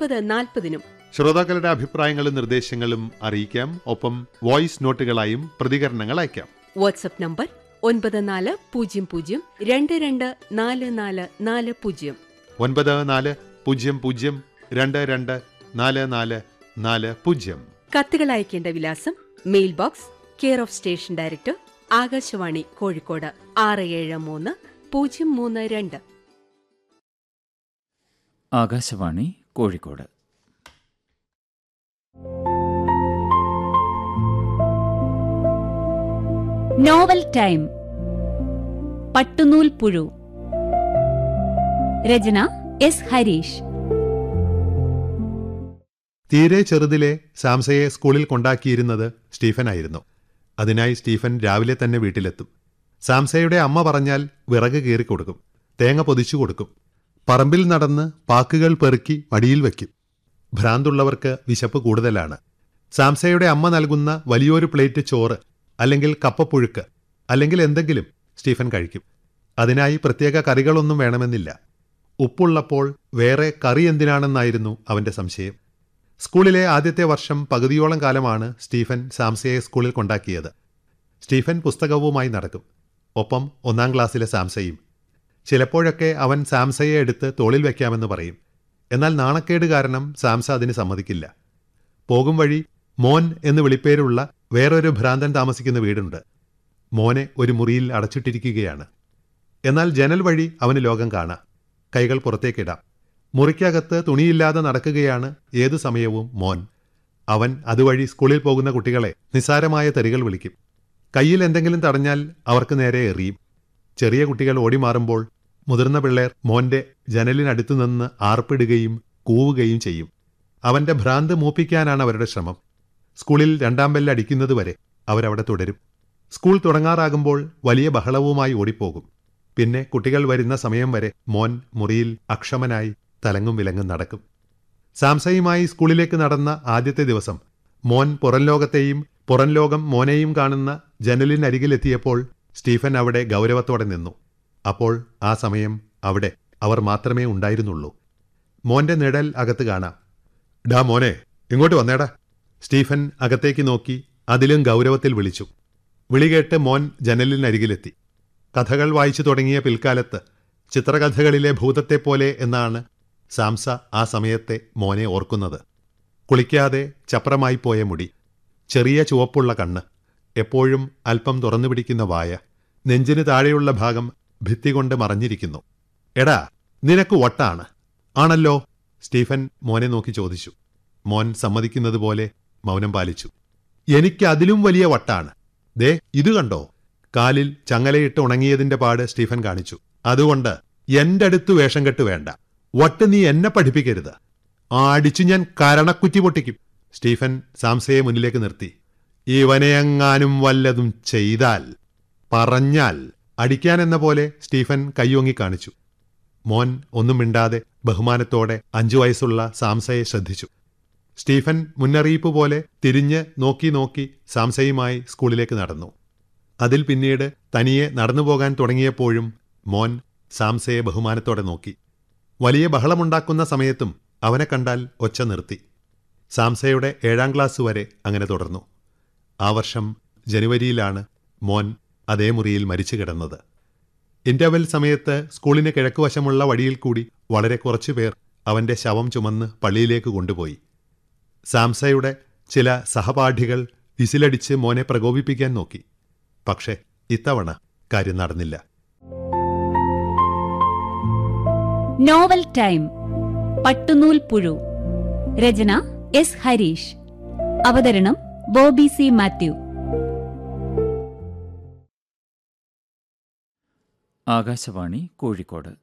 ഒൻപത് നാൽപ്പതിനും ശ്രോതാക്കളുടെ അഭിപ്രായങ്ങളും നിർദ്ദേശങ്ങളും അറിയിക്കാം ഒപ്പം വോയിസ് നോട്ടുകളായും പ്രതികരണങ്ങൾ അയക്കാം വാട്സപ്പ് നമ്പർ ഒൻപത് നാല് പൂജ്യം പൂജ്യം രണ്ട് രണ്ട് നാല് നാല് നാല് പൂജ്യം ഒൻപത് നാല് പൂജ്യം പൂജ്യം രണ്ട് രണ്ട് നാല് നാല് നാല് പൂജ്യം കത്തുകൾ അയക്കേണ്ട വിലാസം mail box care of station director Akashvani Kozhikode ആറ് ഏഴ് മൂന്ന് പൂജ്യം മൂന്ന് രണ്ട് ആകാശവാണി കോഴിക്കോട് നോവൽ ടൈം പട്ടുനൂൽ പുഴു രചന എസ് ഹരീഷ് തീരെ ചെറുതിലെ സാംസയെ സ്കൂളിൽ കൊണ്ടാക്കിയിരുന്നത് സ്റ്റീഫനായിരുന്നു അതിനായി സ്റ്റീഫൻ രാവിലെ തന്നെ വീട്ടിലെത്തും സാംസയുടെ അമ്മ പറഞ്ഞാൽ വിറക് കീറി കൊടുക്കും തേങ്ങ പൊതിച്ചു കൊടുക്കും പറമ്പിൽ നടന്ന് പാക്കുകൾ പെറുക്കി മടിയിൽ വയ്ക്കും ഭ്രാന്തുള്ളവർക്ക് വിശപ്പ് കൂടുതലാണ് സാംസയുടെ അമ്മ നൽകുന്ന വലിയൊരു പ്ലേറ്റ് ചോറ് അല്ലെങ്കിൽ കപ്പപ്പുഴുക്ക് അല്ലെങ്കിൽ എന്തെങ്കിലും സ്റ്റീഫൻ കഴിക്കും അതിനായി പ്രത്യേക കറികളൊന്നും വേണമെന്നില്ല ഉപ്പുള്ളപ്പോൾ വേറെ കറി എന്തിനാണെന്നായിരുന്നു അവന്റെ സംശയം സ്കൂളിലെ ആദ്യത്തെ വർഷം പകുതിയോളം കാലമാണ് സ്റ്റീഫൻ സാംസയെ സ്കൂളിൽ കൊണ്ടാക്കിയത് സ്റ്റീഫൻ പുസ്തകവുമായി നടക്കും ഒപ്പം ഒന്നാം ക്ലാസ്സിലെ സാംസയും ചിലപ്പോഴൊക്കെ അവൻ സാംസയെ എടുത്ത് തോളിൽ വയ്ക്കാമെന്ന് പറയും എന്നാൽ നാണക്കേട് കാരണം സാംസ അതിന് സമ്മതിക്കില്ല പോകും വഴി മോൻ എന്ന് വിളിപ്പേരുള്ള വേറൊരു ഭ്രാന്തൻ താമസിക്കുന്ന വീടുണ്ട് മോനെ ഒരു മുറിയിൽ അടച്ചിട്ടിരിക്കുകയാണ് എന്നാൽ ജനൽ വഴി അവന് ലോകം കാണാം കൈകൾ പുറത്തേക്കിടാം മുറിക്കകത്ത് തുണിയില്ലാതെ നടക്കുകയാണ് ഏതു സമയവും മോൻ അവൻ അതുവഴി സ്കൂളിൽ പോകുന്ന കുട്ടികളെ നിസ്സാരമായ തെറികൾ വിളിക്കും കയ്യിൽ എന്തെങ്കിലും തടഞ്ഞാൽ അവർക്ക് നേരെ എറിയും ചെറിയ കുട്ടികൾ ഓടിമാറുമ്പോൾ മുതിർന്ന പിള്ളേർ മോന്റെ ജനലിനടുത്തു നിന്ന് ആർപ്പിടുകയും കൂവുകയും ചെയ്യും അവന്റെ ഭ്രാന്ത് മൂപ്പിക്കാനാണ് അവരുടെ ശ്രമം സ്കൂളിൽ രണ്ടാം ബെല്ല് അടിക്കുന്നതുവരെ അവരവിടെ തുടരും സ്കൂൾ തുടങ്ങാറാകുമ്പോൾ വലിയ ബഹളവുമായി ഓടിപ്പോകും പിന്നെ കുട്ടികൾ വരുന്ന സമയം വരെ മോൻ മുറിയിൽ അക്ഷമനായി തലങ്ങും വിലങ്ങും നടക്കും സാംസയുമായി സ്കൂളിലേക്ക് നടന്ന ആദ്യത്തെ ദിവസം മോൻ പുറം ലോകത്തെയും പുറം ലോകം മോനെയും കാണുന്ന ജനലിനരികിലെത്തിയപ്പോൾ സ്റ്റീഫൻ അവിടെ ഗൗരവത്തോടെ നിന്നു അപ്പോൾ ആ സമയം അവിടെ അവർ മാത്രമേ ഉണ്ടായിരുന്നുള്ളൂ മോന്റെ നിഴൽ അകത്ത് കാണാം ഡാ മോനെ ഇങ്ങോട്ട് വന്നേടാ സ്റ്റീഫൻ അകത്തേക്ക് നോക്കി അതിലും ഗൗരവത്തിൽ വിളിച്ചു വിളി കേട്ട് മോൻ ജനലിനരികിലെത്തി കഥകൾ വായിച്ചു തുടങ്ങിയ പിൽക്കാലത്ത് ചിത്രകഥകളിലെ ഭൂതത്തെപ്പോലെ എന്നാണ് സാംസ ആ സമയത്തെ മോനെ ഓർക്കുന്നത് കുളിക്കാതെ ചപ്രമായി പോയ മുടി ചെറിയ ചുവപ്പുള്ള കണ്ണ് എപ്പോഴും അല്പം തുറന്നു പിടിക്കുന്ന വായ നെഞ്ചിന് താഴെയുള്ള ഭാഗം ഭിത്തി കൊണ്ട് മറഞ്ഞിരിക്കുന്നു എടാ നിനക്ക് വട്ടാണ് ആണല്ലോ സ്റ്റീഫൻ മോനെ നോക്കി ചോദിച്ചു മോൻ സമ്മതിക്കുന്നത് പോലെ മൗനം പാലിച്ചു എനിക്ക് അതിലും വലിയ വട്ടാണ് ദേ ഇത് കണ്ടോ കാലിൽ ചങ്ങലയിട്ട് ഉണങ്ങിയതിന്റെ പാട് സ്റ്റീഫൻ കാണിച്ചു അതുകൊണ്ട് എന്റെ അടുത്ത് വേഷം കെട്ട് വേണ്ട വട്ട് നീ എന്നെ പഠിപ്പിക്കരുത് ആ അടിച്ചു ഞാൻ കരണക്കുറ്റി പൊട്ടിക്കും സ്റ്റീഫൻ സാംസയെ മുന്നിലേക്ക് നിർത്തി ഇവനെയെങ്ങാനും വല്ലതും ചെയ്താൽ പറഞ്ഞാൽ അടിക്കാൻ എന്ന പോലെ സ്റ്റീഫൻ കയ്യോങ്ങി കാണിച്ചു മോൻ ഒന്നും മിണ്ടാതെ ബഹുമാനത്തോടെ അഞ്ചു വയസ്സുള്ള സാംസയെ ശ്രദ്ധിച്ചു സ്റ്റീഫൻ മുന്നറിയിപ്പ് പോലെ തിരിഞ്ഞ് നോക്കി നോക്കി സാംസയുമായി സ്കൂളിലേക്ക് നടന്നു അതിൽ പിന്നീട് തനിയെ നടന്നു പോകാൻ തുടങ്ങിയപ്പോഴും മോൻ സാംസയെ ബഹുമാനത്തോടെ നോക്കി വലിയ ബഹളമുണ്ടാക്കുന്ന സമയത്തും അവനെ കണ്ടാൽ ഒച്ച നിർത്തി സാംസയുടെ ഏഴാം ക്ലാസ് വരെ അങ്ങനെ തുടർന്നു ആ വർഷം ജനുവരിയിലാണ് മോൻ അതേ മുറിയിൽ മരിച്ചു കിടന്നത് ഇന്റർവെൽ സമയത്ത് സ്കൂളിന് കിഴക്കുവശമുള്ള വഴിയിൽ കൂടി വളരെ കുറച്ചുപേർ അവന്റെ ശവം ചുമന്ന് പള്ളിയിലേക്ക് കൊണ്ടുപോയി സാംസയുടെ ചില സഹപാഠികൾ വിസിലടിച്ച് മോനെ പ്രകോപിപ്പിക്കാൻ നോക്കി പക്ഷേ ഇത്തവണ കാര്യം നടന്നില്ല നോവൽ ടൈം പട്ടുനൂൽ പുഴു രചന എസ് ഹരീഷ് അവതരണം ബോബി സി മാത്യു ആകാശവാണി കോഴിക്കോട്